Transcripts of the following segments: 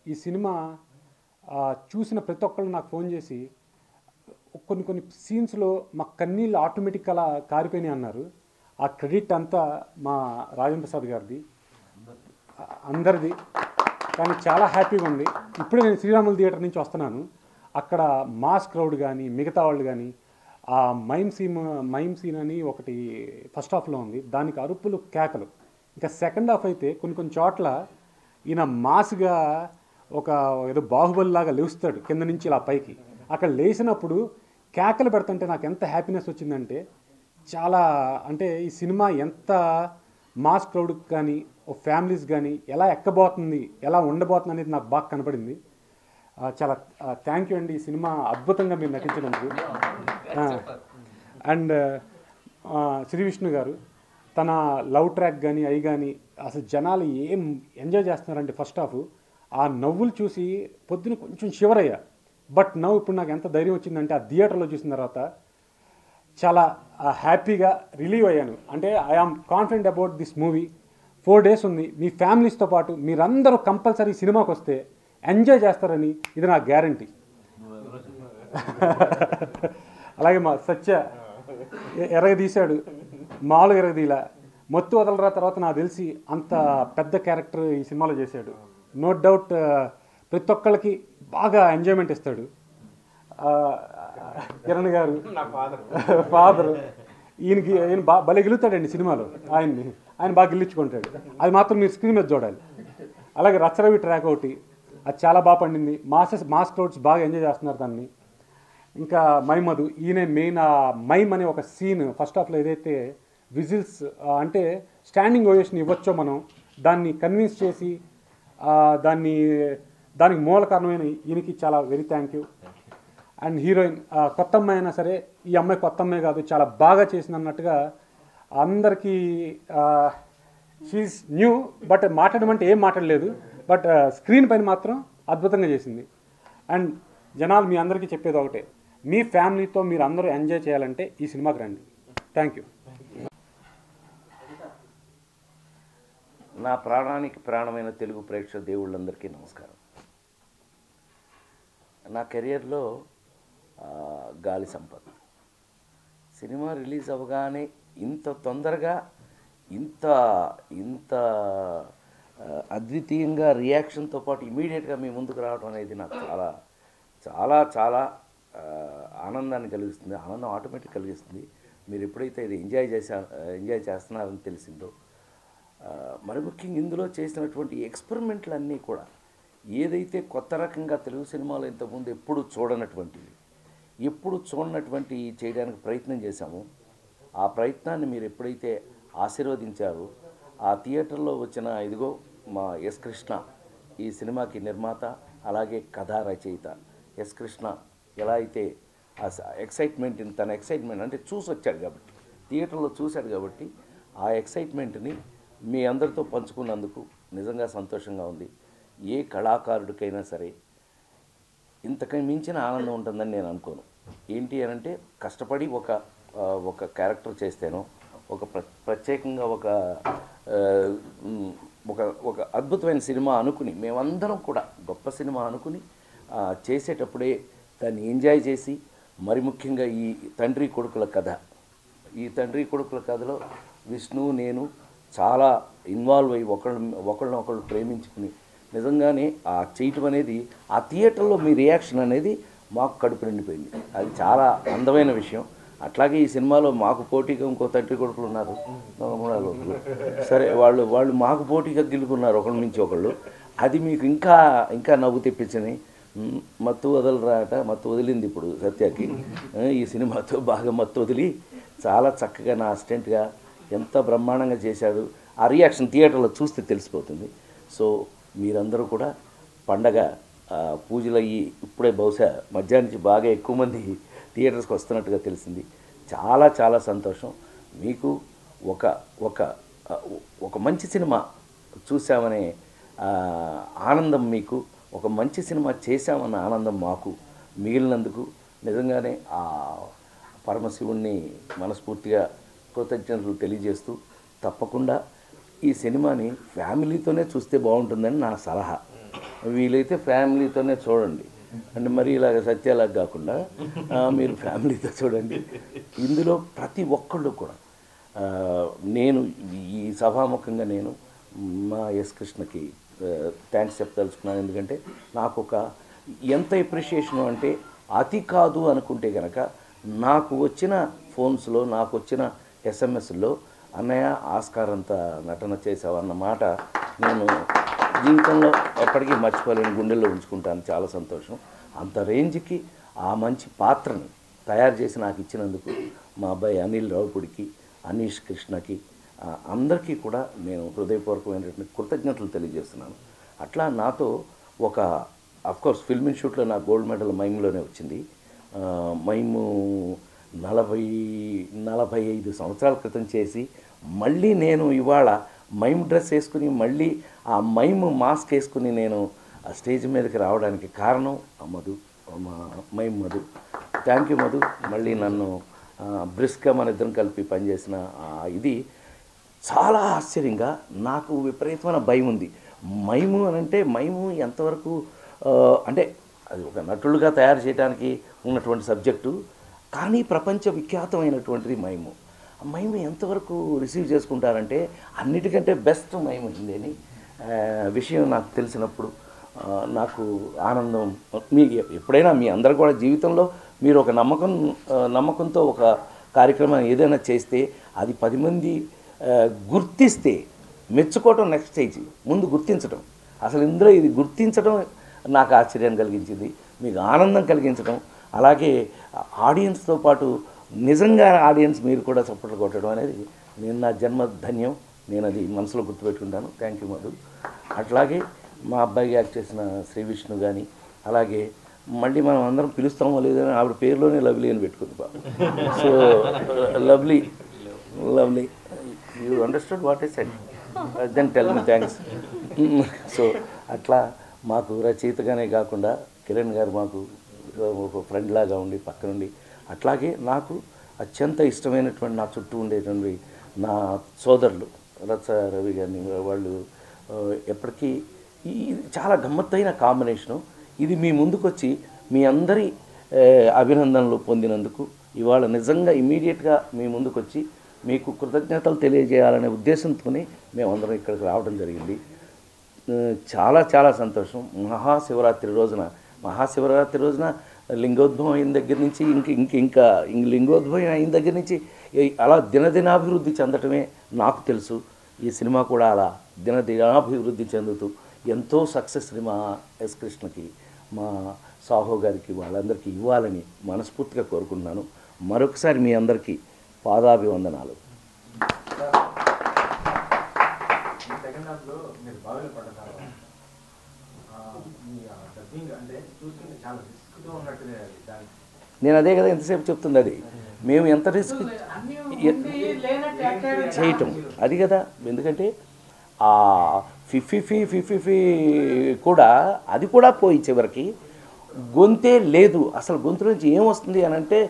ఈ సినిమా ఆ, చూసిన ప్రతి ఒక్కళ్ళు నాకు ఫోన్ చేసి కొన్ని కొన్ని సీన్స్లో మా కన్నీళ్ళు ఆటోమేటిక్ అలా కారిపోయినాయి అన్నారు ఆ క్రెడిట్ అంతా మా రాజేంద్ర ప్రసాద్ గారిది ఆ- అందరిది కానీ చాలా హ్యాపీగా ఉంది ఇప్పుడే నేను శ్రీరాములు థియేటర్ నుంచి వస్తున్నాను అక్కడ మాస్ క్రౌడ్ కానీ మిగతా వాళ్ళు కానీ ఆ మైమ్ సీన్ మైమ్ సీన్ అని ఒకటి ఫస్ట్ హాఫ్లో ఉంది దానికి అరుపులు కేకలు ఇంకా సెకండ్ హాఫ్ అయితే కొన్ని కొన్ని చోట్ల ఈయన మాస్గా ఒక ఏదో బాహుబలి లాగా లేస్తాడు కింద నుంచి ఇలా పైకి అక్కడ లేచినప్పుడు కేకలు పెడుతుంటే నాకు ఎంత హ్యాపీనెస్ వచ్చిందంటే చాలా అంటే ఈ సినిమా ఎంత మాస్ క్రౌడ్కి కానీ ఓ ఫ్యామిలీస్ కానీ ఎలా ఎక్కబోతుంది ఎలా ఉండబోతుంది అనేది నాకు బాగా కనపడింది ఆ, చాలా థ్యాంక్ యూ అండి ఈ సినిమా అద్భుతంగా మీరు నటించినందుకు అండ్ శ్రీ విష్ణు గారు తన లవ్ ట్రాక్ కానీ అవి కానీ అసలు జనాలు ఏం ఎంజాయ్ చేస్తున్నారంటే ఫస్ట్ హాఫ్ ఆ నవ్వులు చూసి పొద్దున కొంచెం షివర్ అయ్యా బట్ నవ్వు ఇప్పుడు నాకు ఎంత ధైర్యం వచ్చిందంటే ఆ థియేటర్లో చూసిన తర్వాత చాలా హ్యాపీగా రిలీవ్ అయ్యాను అంటే I am confident about this movie four days ఉంది మీ ఫ్యామిలీస్తో పాటు మీరందరూ కంపల్సరీ సినిమాకి వస్తే ఎంజాయ్ చేస్తారని ఇది నా గ్యారంటీ అలాగే మా సత్య ఎ- ఎరగదీశాడు మామూలుగా ఎరగదీలా మొత్తు వదలరా తర్వాత నాకు తెలిసి అంత పెద్ద క్యారెక్టర్ ఈ సినిమాలో చేశాడు నో డౌట్ ప్రతి ఒక్కళ్ళకి బాగా ఎంజాయ్మెంట్ ఇస్తాడు ఆ, కిరణ్ గారు ఫాదర్ ఈయనకి ఈయన బాగా భలే గెలుతాడండి సినిమాలో ఆయన్ని ఆయన బాగా గెలిచుకుంటాడు అది మాత్రం మీరు స్క్రీన్ మీద చూడాలి అలాగే రచ్చరవి ట్రాక్ ఒకటి అది చాలా బాగా పండింది మాసెస్ మాస్ క్రౌడ్స్ బాగా ఎంజాయ్ చేస్తున్నారు దాన్ని ఇంకా మైమధు ఈయన మెయిన్ ఆ మైమ్ అనే ఒక సీన్ ఫస్ట్ హాఫ్లో ఏదైతే విజిల్స్ అంటే స్టాండింగ్ ఓవేషన్ ఇవ్వచ్చో మనం దాన్ని కన్విన్స్ చేసి ఆ, దాన్ని దానికి మూల కారణమైన ఈయనకి చాలా very thank you and heroine ఆ, కొత్త అమ్మాయి అయినా సరే ఈ అమ్మాయి కొత్త అమ్మాయి కాదు చాలా బాగా చేసింది అన్నట్టుగా అందరికీ షీఈస్ న్యూ బట్ మాట్లాడమంటే ఏం మాట్లాడలేదు బట్ స్క్రీన్ పైన మాత్రం అద్భుతంగా చేసింది అండ్ జనాలు మీ అందరికీ చెప్పేది ఒకటే మీ ఫ్యామిలీతో మీరు అందరూ ఎంజాయ్ చేయాలంటే ఈ సినిమాకి రండి థ్యాంక్ యూ నా ప్రాణానికి ప్రాణమైన తెలుగు ప్రేక్షక దేవుళ్ళందరికీ నమస్కారం నా కెరియర్లో ఆ, గాలి సంపద సినిమా రిలీజ్ అవ్వగానే ఇంత తొందరగా ఇంత ఇంత ఆ, అద్వితీయంగా రియాక్షన్తో పాటు ఇమీడియట్గా మీ ముందుకు రావడం అనేది నాకు చాలా చాలా చాలా ఆ, ఆనందాన్ని కలిగిస్తుంది ఆనందం ఆటోమేటిక్ కలిగిస్తుంది మీరు ఎప్పుడైతే ఇది ఎంజాయ్ చేశా ఎంజాయ్ చేస్తున్నారని తెలిసిందో ఆ, మరి ముఖ్యంగా ఇందులో చేసినటువంటి ఎక్స్పెరిమెంట్లు అన్నీ కూడా ఏదైతే కొత్త రకంగా తెలుగు సినిమాలో ఇంతకుముందు ఎప్పుడు చూడనటువంటివి ఎప్పుడు చూడనటువంటి చేయడానికి ప్రయత్నం చేశామో ఆ ప్రయత్నాన్ని మీరు ఎప్పుడైతే ఆశీర్వదించారో ఆ థియేటర్లో వచ్చిన ఇదిగో మా ఎస్ కృష్ణ ఈ సినిమాకి నిర్మాత అలాగే కథా రచయిత ఎస్ కృష్ణ ఎలా అయితే ఆ ఎక్సైట్మెంట్ తన ఎక్సైట్మెంట్ అంటే చూసి వచ్చాడు కాబట్టి థియేటర్లో చూశాడు కాబట్టి ఆ ఎక్సైట్మెంట్ని మీ అందరితో పంచుకున్నందుకు నిజంగా సంతోషంగా ఉంది ఏ కళాకారుడికైనా సరే ఇంతకై మించిన ఆనందం ఉంటుందని నేను అనుకోను ఏంటి అని అంటే కష్టపడి ఒక ఆ, ఒక క్యారెక్టర్ చేస్తేనో ఒక ప్ర ప్రత్యేకంగా ఒక ఆ, ఉమ్, ఒక ఒక అద్భుతమైన సినిమా అనుకుని మేమందరం కూడా గొప్ప సినిమా అనుకుని ఆ, చేసేటప్పుడే దాన్ని ఎంజాయ్ చేసి మరి ముఖ్యంగా ఈ తండ్రి కొడుకుల కథ ఈ తండ్రి కొడుకుల కథలో విష్ణు నేను చాలా ఇన్వాల్వ్ అయ్యి ఒకళ్ళు ఒకళ్ళనొకళ్ళు ప్రేమించుకుని నిజంగానే ఆ చేయటం అనేది ఆ థియేటర్లో మీ రియాక్షన్ అనేది మాకు కడుపు నిండిపోయింది అది చాలా అందమైన విషయం అట్లాగే ఈ సినిమాలో మాకు పోటీగా ఇంకో తండ్రి కొడుకులు ఉన్నారు మూడో కొడుకులు సరే వాళ్ళు వాళ్ళు మాకు పోటీగా గెలుకున్నారు ఒకళ్ళ నుంచి ఒకళ్ళు అది మీకు ఇంకా ఇంకా నవ్వు తెప్పించింది మ్, మత్తు వదలరాట మత్తు వదిలింది ఇప్పుడు సత్యకి ఆ, ఈ సినిమాతో బాగా మత్తు వదిలి చాలా చక్కగా నా అసిస్టెంట్గా ఎంత బ్రహ్మాండంగా చేశాడు ఆ రియాక్షన్ థియేటర్లో చూస్తే తెలిసిపోతుంది సో మీరందరూ కూడా పండగ ఆ, పూజలు అయ్యి ఇప్పుడే బహుశా మధ్యాహ్నం నుంచి బాగా ఎక్కువ మంది థియేటర్స్కి వస్తున్నట్టుగా తెలిసింది చాలా చాలా సంతోషం మీకు ఒక ఒక ఆ, ఒక మంచి సినిమా చూసామనే ఆ, ఆనందం మీకు ఒక మంచి సినిమా చేశామన్న ఆనందం మాకు మిగిలినందుకు నిజంగానే ఆ పరమశివుణ్ణి మనస్ఫూర్తిగా కృతజ్ఞతలు తెలియజేస్తూ తప్పకుండా ఈ సినిమాని ఫ్యామిలీతోనే చూస్తే బాగుంటుందని నా సలహా వీలైతే ఫ్యామిలీతోనే చూడండి అంటే మరి ఇలాగ సత్యాలకు కాకుండా ఆ, మీరు ఫ్యామిలీతో చూడండి ఇందులో ప్రతి ఒక్కళ్ళు కూడా ఆ, నేను ఈ సభాముఖంగా నేను మా ఎస్ కృష్ణకి థ్యాంక్స్ చెప్పదలుచుకున్నాను ఎందుకంటే నాకు ఒక ఎంత ఎప్రిషియేషను అంటే అతి కాదు అనుకుంటే కనుక నాకు వచ్చిన ఫోన్స్లో నాకు వచ్చిన ఎస్ఎంఎస్లో అన్నయ్య ఆస్కార్ అంత నటన చేసావు అన్న మాట నేను జీవితంలో ఎప్పటికీ మర్చిపోలేని గుండెల్లో ఉంచుకుంటాను చాలా సంతోషం అంత రేంజ్కి ఆ మంచి పాత్రని తయారు చేసి నాకు ఇచ్చినందుకు మా అబ్బాయి అనిల్ రావుపుడికి అనీష్ కృష్ణకి ఆ, అందరికీ కూడా నేను హృదయపూర్వకమైనటువంటి కృతజ్ఞతలు తెలియజేస్తున్నాను అట్లా నాతో ఒక కోర్స్ ఫిల్మ్ ఇన్స్టిట్యూట్లో నా గోల్డ్ మెడల్ మైమ్లోనే వచ్చింది ఆ, మైము నలభై నలభై ఐదు సంవత్సరాల క్రితం చేసి మళ్ళీ నేను ఇవాళ మైమ్ డ్రెస్ వేసుకుని మళ్ళీ ఆ మైమ్ మాస్క్ వేసుకుని నేను ఆ స్టేజ్ మీదకి రావడానికి కారణం ఆ మధు మా mime Madhu thank you Madhu మళ్ళీ నన్ను ఆ, బ్రిస్క్గా మన ఇద్దరం కలిపి పనిచేసిన ఆ ఇది చాలా ఆశ్చర్యంగా నాకు విపరీతమైన భయం ఉంది మైము అని అంటే మైము ఎంతవరకు ఆ, అంటే అది ఒక నటులుగా తయారు చేయడానికి ఉన్నటువంటి సబ్జెక్టు కానీ ప్రపంచ విఖ్యాతమైనటువంటిది మైము ఆ మైము ఎంతవరకు రిసీవ్ చేసుకుంటారంటే అన్నిటికంటే బెస్ట్ మైము ఉంది అని ఆ, విషయం నాకు తెలిసినప్పుడు ఆ, నాకు ఆనందం మీ ఎప్పుడైనా మీ అందరు కూడా జీవితంలో మీరు ఒక నమ్మకం ఆ, నమ్మకంతో ఒక కార్యక్రమం ఏదైనా చేస్తే అది పది మంది ఆ, గుర్తిస్తే మెచ్చుకోవటం నెక్స్ట్ స్టేజ్ ముందు గుర్తించడం అసలు ఇందులో ఇది గుర్తించడం నాకు ఆశ్చర్యం కలిగించింది మీకు ఆనందం కలిగించడం అలాగే ఆడియన్స్తో పాటు నిజంగా ఆడియన్స్ మీరు కూడా చప్పట్లు కొట్టడం అనేది నేను నా జన్మ ధన్యం నేను అది మనసులో గుర్తుపెట్టుకుంటాను థ్యాంక్ యూ మధు అట్లాగే మా అబ్బాయి యాక్ట్ చేసిన శ్రీ విష్ణు కానీ అలాగే మళ్ళీ మనం అందరం పిలుస్తామో లేదని ఆవిడ పేరులోనే లవ్లీ అని పెట్టుకుంది పాపం so lovely lovely you understood what is set then tell me thanks so అట్లా మాకు రచయితగానే కాకుండా కిరణ్ గారు మాకు ఒక ఫ్రెండ్ లాగా ఉండి పక్కనుండి అట్లాగే నాకు అత్యంత ఇష్టమైనటువంటి నా చుట్టూ ఉండేటువంటి నా సోదరులు రచ్చ రవి గారిని వాళ్ళు ఆ, ఎప్పటికీ ఈ ఇది చాలా గమ్మత్తైన కాంబినేషను ఇది మీ ముందుకొచ్చి మీ అందరి ఆ, అభినందనలు పొందినందుకు ఇవాళ నిజంగా ఇమీడియట్గా మీ ముందుకొచ్చి మీకు కృతజ్ఞతలు తెలియజేయాలనే ఉద్దేశంతోనే మేమందరం ఇక్కడికి రావడం జరిగింది ఆ, చాలా చాలా సంతోషం మహాశివరాత్రి రోజున మహాశివరాత్రి రోజున లింగోద్భవం అయిన దగ్గర నుంచి ఇంక ఇంక ఇంకా ఇంక లింగోద్భవం అయిన దగ్గర నుంచి ఈ- అలా దినదినాభివృద్ధి చెందటమే నాకు తెలుసు ఈ సినిమా కూడా అలా దినదినాభివృద్ధి చెందుతూ ఎంతో సక్సెస్ మా ఎస్ కృష్ణకి మా సాహో గారికి వాళ్ళందరికీ ఇవ్వాలని మనస్ఫూర్తిగా కోరుకుంటున్నాను మరొకసారి మీ అందరికీ పాదాభివందనాలు ఈ సెకండ్ హాఫ్ లో మీరు బావిలో పడ్డారు మీ డబ్బింగ్ అంటే చూస్తుంటే చాలా రిస్క్ తో ఉన్నట్టుగా అది దాని నేను అదే కదా ఎంతసేపు చెప్తుంది అది మేము ఎంత రిస్క్ చేయటం అది కదా ఎందుకంటే ఆ ఫిఫిఫి ఫిఫిఫి కూడా అది కూడా పోయి చివరికి గొంతే లేదు అసలు గొంతు నుంచి ఏం వస్తుంది అని అంటే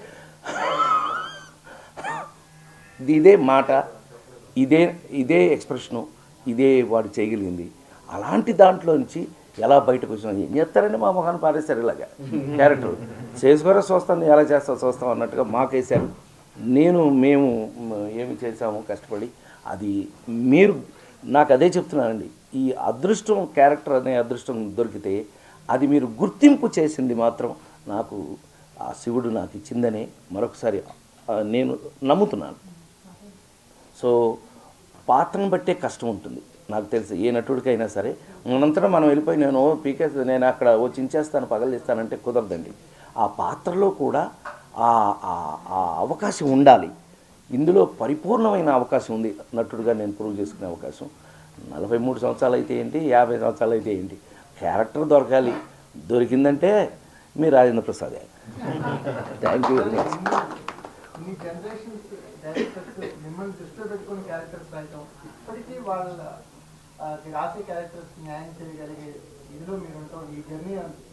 ఇది ఇదే మాట ఇదే ఇదే ఎక్స్ప్రెషను ఇదే వాడు చేయగలిగింది అలాంటి దాంట్లో నుంచి ఎలా బయటకు వచ్చినా ఏం చేస్తారని మా మొహాన్ని పారేశారు ఇలాగా క్యారెక్టర్ చేసుకోరా చూస్తాను ఎలా చేస్తావు చూస్తాం అన్నట్టుగా మాకేశారు నేను మేము మ్, ఏమి చేసాము కష్టపడి అది మీరు నాకు అదే చెప్తున్నానండి ఈ అదృష్టం క్యారెక్టర్ అనే అదృష్టం దొరికితే అది మీరు గుర్తింపు చేసింది మాత్రం నాకు ఆ శివుడు నాకు ఇచ్చిందనే మరొకసారి ఆ, నేను నమ్ముతున్నాను సో పాత్రను బట్టే కష్టం ఉంటుంది నాకు తెలుసు ఏ నటుడికైనా సరే మనంతటా మనం వెళ్ళిపోయి నేను ఓ పీకే నేను అక్కడ ఓ చించేస్తాను పగలిస్తానంటే కుదరదండి ఆ పాత్రలో కూడా ఆ ఆ- ఆ అవకాశం ఉండాలి ఇందులో పరిపూర్ణమైన అవకాశం ఉంది నటుడిగా నేను ప్రూవ్ చేసుకునే అవకాశం నలభై మూడు సంవత్సరాలు అయితే ఏంటి యాభై సంవత్సరాలు అయితే ఏంటి క్యారెక్టర్ దొరకాలి దొరికిందంటే మీ రాజేంద్ర ప్రసాదే థ్యాంక్ యూ వెరీ మచ్ మీ జనరేషన్స్ డైరెక్టర్స్ మిమ్మల్ని దృష్టిలో పెట్టుకుని క్యారెక్టర్స్ రాయటం ఇప్పటికీ వాళ్ళ ఆ, రాసే క్యారెక్టర్స్ న్యాయం చేయగలిగే ఇందులో మీరు ఉంటాం ఈ జర్నీ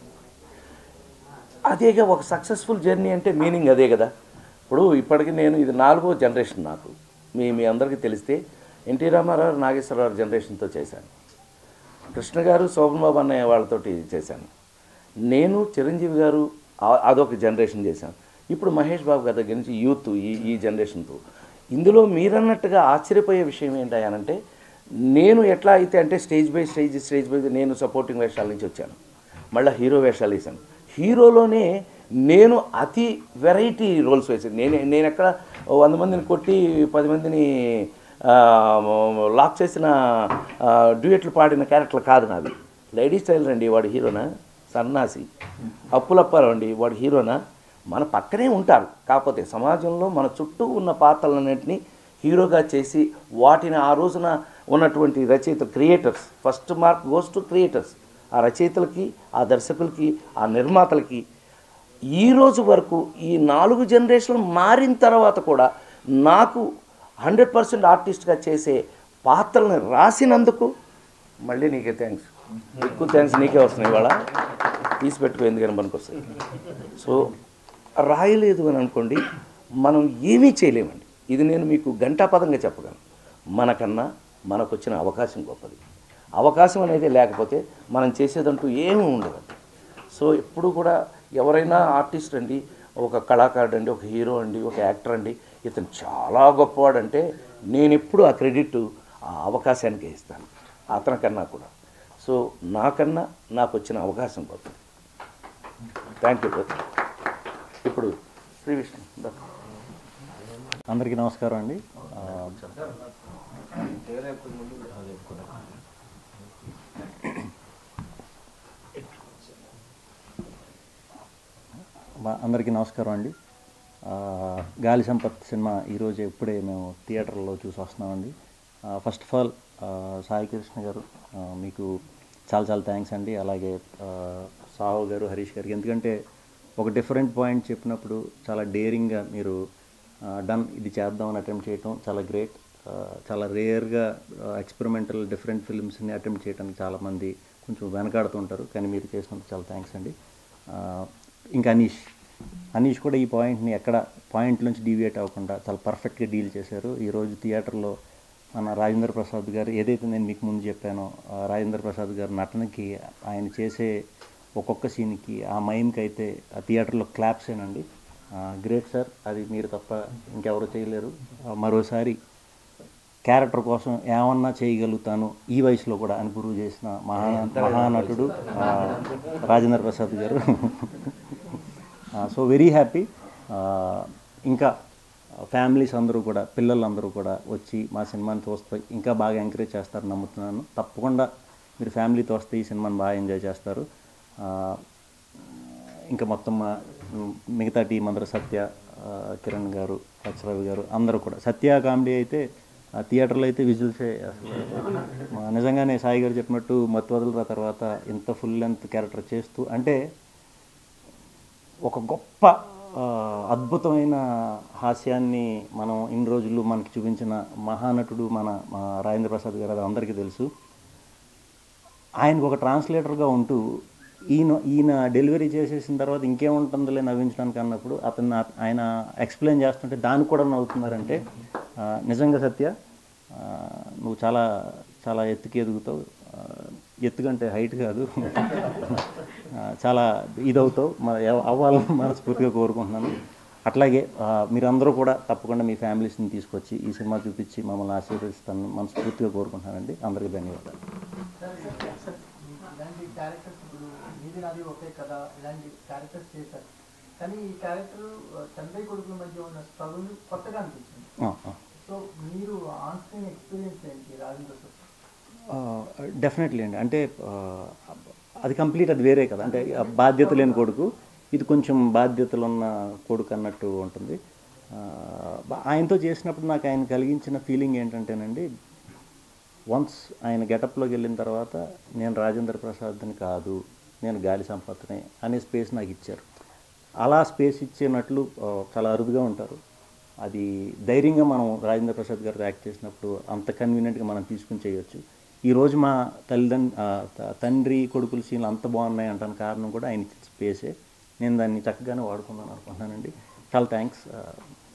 అదేగా ఒక సక్సెస్ఫుల్ జర్నీ అంటే మీనింగ్ అదే కదా ఇప్పుడు ఇప్పటికి నేను ఇది నాలుగో జనరేషన్ నాకు మీ మీ అందరికీ తెలిస్తే ఎన్టీ రామారావు నాగేశ్వరరావు జనరేషన్తో చేశాను కృష్ణ గారు శోభన్ బాబు అన్నయ్య వాళ్ళతోటి చేశాను నేను చిరంజీవి గారు ఆ- అదొక జనరేషన్ చేశాను ఇప్పుడు మహేష్ బాబు గారి దగ్గర నుంచి యూత్ ఈ ఈ జనరేషన్తో ఇందులో మీరన్నట్టుగా ఆశ్చర్యపోయే విషయం ఏంటంటే నేను ఎట్లా అయితే అంటే stage by stage stage by నేను సపోర్టింగ్ వేషాల నుంచి వచ్చాను మళ్ళీ హీరో వేషాలు వేసాను హీరోలోనే నేను అతి వెరైటీ రోల్స్ వేసాను నేను నేను ఎక్కడ ఓ వంద మందిని కొట్టి పది మందిని ఆ, లాక్ చేసిన ఆ, డ్యూయట్లు పాడిన క్యారెక్టర్లు కాదు నావి లేడీస్ టైలర్ అండి వాడు హీరోనా సన్నాసి అప్పులప్పారావు అండి వాడు హీరోనా మన పక్కనే ఉంటారు కాకపోతే సమాజంలో మన చుట్టూ ఉన్న పాత్రలన్నింటినీ హీరోగా చేసి వాటిని ఆ రోజున ఉన్నటువంటి రచయిత creators first mark goes to creators ఆ రచయితలకి ఆ దర్శకులకి ఆ నిర్మాతలకి ఈ రోజు వరకు ఈ నాలుగు జనరేషన్లు మారిన తర్వాత కూడా నాకు హండ్రెడ్ పర్సెంట్ ఆర్టిస్ట్గా చేసే పాత్రలను రాసినందుకు మళ్ళీ నీకే థ్యాంక్స్ ఎక్కువ థ్యాంక్స్ నీకే వస్తున్నాయి ఇవాళ తీసి పెట్టుకో ఎందుకని మనకు వస్తాయి సో రాయలేదు అని అనుకోండి మనం ఏమీ చేయలేమండి ఇది నేను మీకు గంటాపదంగా చెప్పగలను మనకన్నా మనకు వచ్చిన అవకాశం గొప్పది అవకాశం అనేది లేకపోతే మనం చేసేదంటూ ఏమీ ఉండదండి సో ఎప్పుడు కూడా ఎవరైనా ఆర్టిస్ట్ అండి ఒక కళాకారుడు అండి ఒక హీరో అండి ఒక యాక్టర్ అండి ఇతను చాలా గొప్పవాడంటే నేను ఎప్పుడు ఆ క్రెడిట్ ఆ అవకాశానికి ఇస్తాను అతనికన్నా కూడా సో నాకన్నా నాకు వచ్చిన అవకాశం గొప్పది థ్యాంక్ యూ ఇప్పుడు శ్రీ విష్ణు దా. అందరికీ నమస్కారం అండి ఆ, మా- అందరికీ నమస్కారం అండి ఆ, గాలి సంపత్ సినిమా ఈరోజు ఇప్పుడే మేము థియేటర్లో చూసి వస్తున్నామండి first of all Sai Krishna గారు ఆ, మీకు చాలా చాలా థ్యాంక్స్ అండి అలాగే ఆ, సాహు గారు హరీష్ గారికి ఎందుకంటే ఒక డిఫరెంట్ పాయింట్ చెప్పినప్పుడు చాలా డేరింగ్గా మీరు డన్ ఇది చేద్దామని అటెంప్ట్ చేయటం చాలా గ్రేట్ చాలా రేర్గా ఎక్స్పెరిమెంటల్ డిఫరెంట్ ఫిల్మ్స్ని అటెంప్ట్ చేయడానికి చాలామంది కొంచెం వెనకాడుతుంటారు కానీ మీరు చేసినందుకు చాలా థ్యాంక్స్ అండి ఆ, ఇంకా అనీష్ అనీష్ కూడా ఈ పాయింట్ని ఎక్కడ పాయింట్ నుంచి డీవియేట్ అవ్వకుండా చాలా పర్ఫెక్ట్గా డీల్ చేశారు ఈరోజు థియేటర్లో మన రాజేంద్ర ప్రసాద్ గారు ఏదైతే నేను మీకు ముందు చెప్పానో ఆ రాజేంద్ర ప్రసాద్ గారు నటనకి ఆయన చేసే ఒక్కొక్క సీన్కి ఆ మైమ్కి అయితే ఆ థియేటర్లో క్లాప్సేనండి గ్రేట్ సార్ అది మీరు తప్ప ఇంకెవరు చేయలేరు ఆ, మరోసారి క్యారెక్టర్ కోసం ఏమన్నా చేయగలుగుతాను ఈ వయసులో కూడా అని ప్రూవ్ చేసిన మహా మహానటుడు ఆ, రాజేంద్ర ప్రసాద్ గారు సో వెరీ హ్యాపీ ఇంకా ఫ్యామిలీస్ అందరూ కూడా పిల్లలందరూ కూడా వచ్చి మా సినిమాని చూస్తే ఇంకా బాగా ఎంకరేజ్ చేస్తారని నమ్ముతున్నాను తప్పకుండా మీరు ఫ్యామిలీతో వస్తే ఈ సినిమాని బాగా ఎంజాయ్ చేస్తారు ఆ, ఇంకా మొత్తం మా మిగతా టీం అందరూ సత్య ఆ, కిరణ్ గారు అక్షరవి గారు అందరూ కూడా సత్య కామెడీ అయితే ఆ థియేటర్లో అయితే విజువల్సే అసలు మా నిజంగానే సాయి గారు చెప్పినట్టు మత్తు వదలరా తర్వాత ఇంత ఫుల్ లెంత్ క్యారెక్టర్ చేస్తూ అంటే ఒక గొప్ప ఆ, అద్భుతమైన హాస్యాన్ని మనం ఇన్ని రోజులు మనకి చూపించిన మహానటుడు మన మా రాజేంద్ర ప్రసాద్ గారు అది అందరికీ తెలుసు ఆయనకు ఒక ట్రాన్స్లేటర్గా ఉంటూ ఈయన ఈయన డెలివరీ చేసేసిన తర్వాత ఇంకేముంటుందిలే నవ్వించడానికి అన్నప్పుడు అతను నా- ఆయన ఎక్స్ప్లెయిన్ చేస్తుంటే దానికి కూడా నవ్వుతున్నారంటే ఆ, నిజంగా సత్య ఆ, నువ్వు చాలా చాలా ఎత్తుకి ఎదుగుతావు ఆ, ఎత్తుకంటే హైట్ కాదు ఆ, చాలా ఇదవుతావు మ- ఎవ- అవ్వాలని మనస్ఫూర్తిగా కోరుకుంటున్నాను అట్లాగే ఆ, మీరందరూ కూడా తప్పకుండా మీ ఫ్యామిలీస్ని తీసుకొచ్చి ఈ సినిమా చూపించి మమ్మల్ని ఆశీర్వదిస్తాను మనస్ఫూర్తిగా కోరుకుంటున్నానండి అందరికీ ధన్యవాదాలు ఇలాంటి క్యారెక్టర్స్ ఇప్పుడు మీది నాది ఒకే కదా ఇలాంటి క్యారెక్టర్స్ చేశారు కానీ ఈ క్యారెక్టర్ తండ్రి కొడుకుల మధ్య ఉన్న స్ట్రగుల్ కొత్తగా అనిపించింది ఆ, ఆ. సో మీరు ఆన్ స్క్రీన్ ఎక్స్పీరియన్స్ ఏంటి రాజేంద్ర సార్ డెఫినెట్లీ అండి అంటే ఆ, అది కంప్లీట్ అది వేరే కదా అంటే ఆ బాధ్యత లేని కొడుకు ఇది కొంచెం బాధ్యతలు ఉన్న కొడుకు అన్నట్టు ఉంటుంది ఆ, బా- ఆయనతో చేసినప్పుడు నాకు ఆయన కలిగించిన ఫీలింగ్ ఏంటంటేనండి వన్స్ ఆయన గెటప్లోకి వెళ్ళిన తర్వాత నేను రాజేంద్ర ప్రసాద్ని కాదు నేను గాలి సంపత్ని అనే స్పేస్ నాకు ఇచ్చారు అలా స్పేస్ ఇచ్చినట్లు ఆ, చాలా అరుదుగా ఉంటారు అది ధైర్యంగా మనం రాజేంద్ర ప్రసాద్ గారు యాక్ట్ చేసినప్పుడు అంత కన్వీనియంట్గా మనం తీసుకుని చేయొచ్చు ఈరోజు మా తల్లిదండ్రి తండ్రి కొడుకుల సీన్లు అంత బాగున్నాయి అంటాను కారణం కూడా ఆయన ఇచ్చిన స్పేసే నేను దాన్ని చక్కగానే వాడుకున్నాను అనుకుంటున్నానండి చాలా థ్యాంక్స్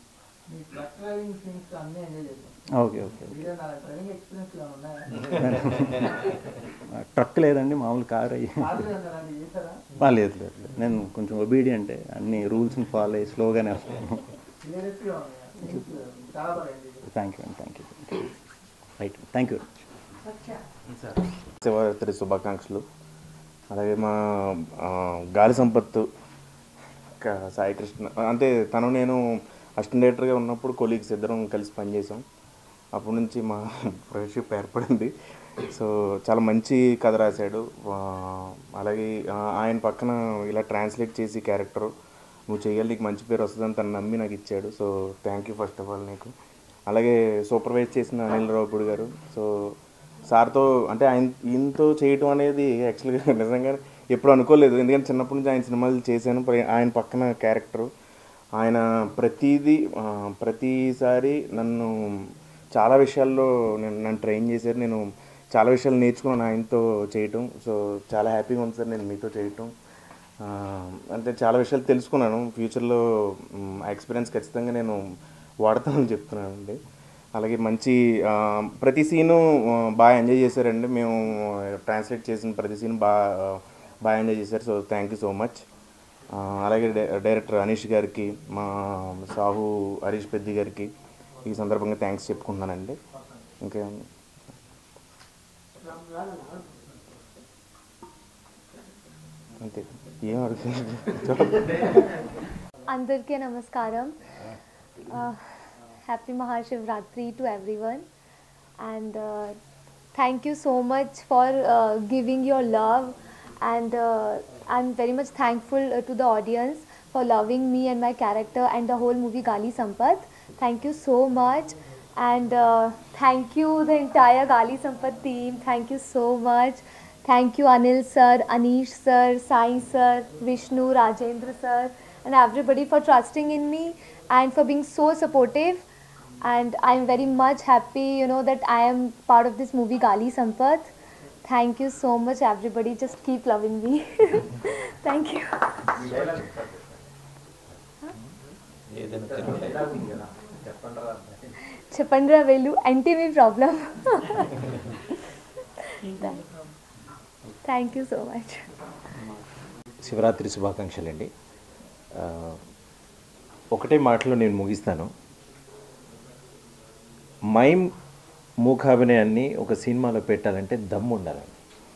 మీ ట్రక్ డ్రైవింగ్ సీన్స్ అన్నీ ఎంజాయ్ చేశాం ఓకే ఓకే మీరే నా డ్రైవింగ్ ఎక్స్పీరియన్స్ ఏమైనా ఉన్నాయా ట్రక్ లేదండి మామూలు కార్ అయ్యి కాదులే అన్నారండి చేశారా ఆ, లేదు లేదు లేదు. నేను కొంచెం ఒబీడియంటే అన్ని రూల్స్ని ఫాలో అయ్యి స్లోగానే వస్తాను క్లియరెస్ట్గా ఉన్నాయా సీన్స్ చాలా బాగా ఎంజాయ్ చేశాం థ్యాంక్ యూ అండి thank you right thank you Shivaratri శుభాకాంక్షలు అలాగే మా ఆ, గాలి సంపత్తు ఇంకా సాయి కృష్ణ అంటే తను నేను అసిస్టెంట్ డైరెక్టర్గా ఉన్నప్పుడు కొలీగ్స్ ఇద్దరం కలిసి పనిచేసాం అప్పటి నుంచి మా ఫ్రెండ్షిప్ ఏర్పడింది సో చాలా మంచి కథ రాశాడు ఆ, అలాగే ఆ, ఆయన పక్కన ఇలా ట్రాన్స్లేట్ చేసి క్యారెక్టర్ నువ్వు చేయాలి నీకు మంచి పేరు వస్తుందని తను నమ్మి నాకు ఇచ్చాడు so thank you first of all నీకు అలాగే సూపర్వైజ్ చేసిన అనిల్ రావుపూడి గారు సో సార్తో అంటే ఆయన ఈయనతో చేయటం అనేది యాక్చువల్గా నిజంగా ఎప్పుడు అనుకోలేదు ఎందుకంటే చిన్నప్పటి నుంచి ఆయన సినిమాలు చేశాను ప్ర- ఆయన పక్కన క్యారెక్టరు ఆయన ప్రతిదీ ఆ, ప్రతిసారి నన్ను చాలా విషయాల్లో నేను నన్ను ట్రైన్ చేశారు నేను చాలా విషయాలు నేర్చుకున్నాను ఆయనతో చేయటం సో చాలా హ్యాపీగా ఉంది సార్ నేను మీతో చేయటం ఆ, అంటే చాలా విషయాలు తెలుసుకున్నాను ఫ్యూచర్లో మ్, ఆ ఎక్స్పీరియన్స్ ఖచ్చితంగా నేను వాడతానని చెప్తున్నాను అండి అలాగే మంచి ఆ, ప్రతి సీను ఆ, బాగా ఎంజాయ్ చేశారండి మేము ట్రాన్స్లేట్ చేసిన ప్రతి సీన్ బాగా బాగా ఎంజాయ్ చేశారు so thank you so much ఆ, అలాగే డై- డైరెక్టర్ అనీష్ గారికి మా సాహు హరీష్ పెద్ది గారికి ఈ సందర్భంగా థ్యాంక్స్ చెప్పుకుంటున్నానండి ఇంకా అంతే ఏం అడుగుతున్నారు అందరికీ నమస్కారం happy Mahashivaratri to everyone and thank you so much for giving your love and I'm very much thankful to the audience for loving me and my character and the whole movie Gali Sampath. Thank you so much. And uh, thank you, the entire Gali Sampath team. Thank you so much. Thank you, Anil sir, Anish sir, Sai sir, Vishnu, Rajendra sir, and everybody for trusting in me and for being so supportive. And I'm very much happy, you know, that I am part of this movie Gali Sampath. Thank you so much, everybody. Just keep loving me. Thank you. చెప్పండి రా వెళ్ళు అంటే మీ problem thank you so much Shivaratri శుభాకాంక్షలండి ఆ, ఒకటే మాటలో నేను ముగిస్తాను మైమ్ మూకాభినయాన్ని ఒక సినిమాలో పెట్టాలంటే దమ్ము ఉండాలండి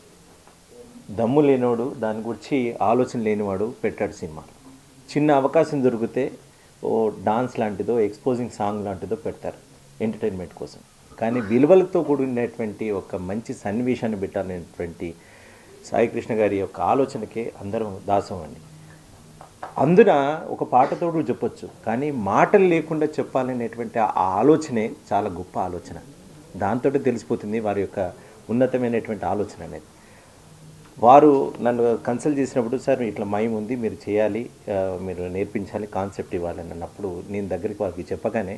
దమ్ము లేనివాడు దాని గురించి ఆలోచన లేనివాడు పెట్టాడు సినిమా చిన్న అవకాశం దొరికితే ఓ డాన్స్ లాంటిదో ఎక్స్పోజింగ్ సాంగ్ లాంటిదో పెడతారు ఎంటర్టైన్మెంట్ కోసం కానీ విలువలతో కూడినటువంటి ఒక మంచి సన్నివేశాన్ని పెట్టాలనేటువంటి సాయికృష్ణ గారి యొక్క ఆలోచనకే అందరం దాసం అండి అందున ఒక పాటతోడు చెప్పొచ్చు కానీ మాటలు లేకుండా చెప్పాలనేటువంటి ఆ ఆలోచనే చాలా గొప్ప ఆలోచన దాంతో తెలిసిపోతుంది వారి యొక్క ఉన్నతమైనటువంటి ఆలోచన అనేది వారు నన్ను కన్సల్ట్ చేసినప్పుడు సార్ ఇట్లా మైమ్ ఉంది మీరు చేయాలి ఆ, మీరు నేర్పించాలి కాన్సెప్ట్ ఇవ్వాలని అన్నప్పుడు నేను దగ్గరికి వారికి చెప్పగానే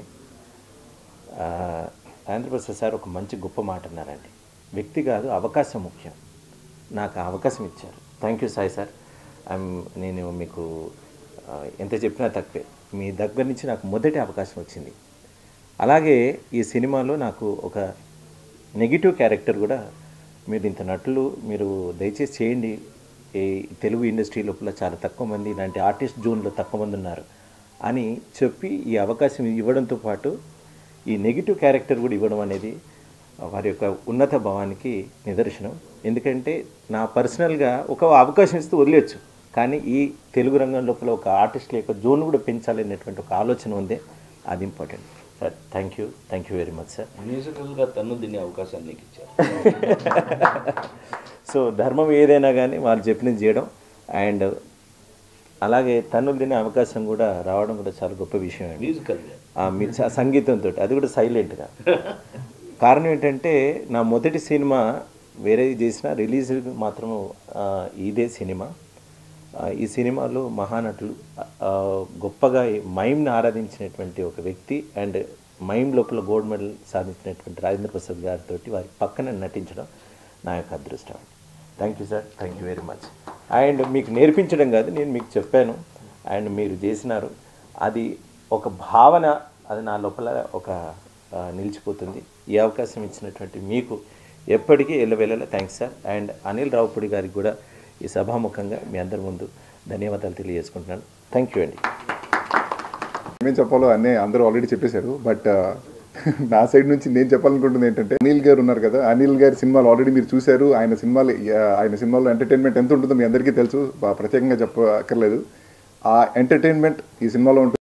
ఆ, ఆంధ్రప్రసాద్ సార్ ఒక మంచి గొప్ప మాట అన్నారండి వ్యక్తి కాదు అవకాశం ముఖ్యం నాకు ఆ అవకాశం ఇచ్చారు thank you Sai sir I'm నేను మీకు ఆ, ఎంత చెప్పినా తక్కువే మీ దగ్గర నుంచి నాకు మొదటి అవకాశం వచ్చింది అలాగే ఈ సినిమాలో నాకు ఒక నెగిటివ్ క్యారెక్టర్ కూడా మీరు ఇంత నటులు మీరు దయచేసి చేయండి ఈ తెలుగు ఇండస్ట్రీ లోపల చాలా తక్కువ మంది ఇలాంటి ఆర్టిస్ట్ జోన్లో తక్కువ మంది ఉన్నారు అని చెప్పి ఈ అవకాశం ఇవ్వడంతో పాటు ఈ నెగిటివ్ క్యారెక్టర్ కూడా ఇవ్వడం అనేది వారి యొక్క ఉన్నత భావానికి నిదర్శనం ఎందుకంటే నా పర్సనల్గా ఒక అవకాశం ఇస్తూ వదిలేయచ్చు కానీ ఈ తెలుగు రంగం లోపల ఒక ఆర్టిస్ట్ యొక్క జోన్ కూడా పెంచాలనేటువంటి ఒక ఆలోచన ఉంది అది important sir thank you thank you very much sir మ్యూజికల్గా తన్ను తినే అవకాశాన్ని నీకు ఇచ్చారు సో ధర్మం ఏదైనా కానీ వాళ్ళు చెప్పినది చేయడం అండ్ అలాగే తన్నులు తినే అవకాశం కూడా రావడం కూడా చాలా గొప్ప విషయం అండి మ్యూజికల్గా ఆ మీ స- సంగీతంతో అది కూడా సైలెంట్గా కారణం ఏంటంటే నా మొదటి సినిమా వేరే చేసిన రిలీజ్ మాత్రం ఆ, ఇదే సినిమా ఆ, ఈ సినిమాలో మహానటులు ఆ, గొప్పగా ఈ మైమ్ని ఆరాధించినటువంటి ఒక వ్యక్తి అండ్ మైమ్ లోపల గోల్డ్ మెడల్ సాధించినటువంటి రాజేంద్ర ప్రసాద్ గారితో వారి పక్కన నటించడం నా యొక్క అదృష్టం అండి thank you sir thank you very much and మీకు నేర్పించడం కాదు నేను మీకు చెప్పాను అండ్ మీరు చేసినారు అది ఒక భావన అది నా లోపల ఒక ఆ, నిలిచిపోతుంది ఈ అవకాశం ఇచ్చినటువంటి మీకు ఎప్పటికీ ఎల్లవేళలా thanks sir and Anil Ravipudi గారికి కూడా ఈ సభాముఖంగా మీ అందరి ముందు ధన్యవాదాలు తెలియజేసుకుంటున్నాను థ్యాంక్ యూ అండి ఏమేం చెప్పాలో అన్నీ అందరూ ఆల్రెడీ చెప్పేశారు బట్ నా సైడ్ నుంచి నేను చెప్పాలనుకుంటుంది ఏంటంటే అనిల్ గారు ఉన్నారు కదా అనిల్ గారి సినిమాలు ఆల్రెడీ మీరు చూశారు ఆయన సినిమాలు ఆ, ఆయన సినిమాలో ఎంటర్టైన్మెంట్ ఎంత ఉంటుందో మీ అందరికీ తెలుసు బా- ప్రత్యేకంగా చెప్పక్కర్లేదు ఆ ఎంటర్టైన్మెంట్ ఈ సినిమాలో ఉంటుంది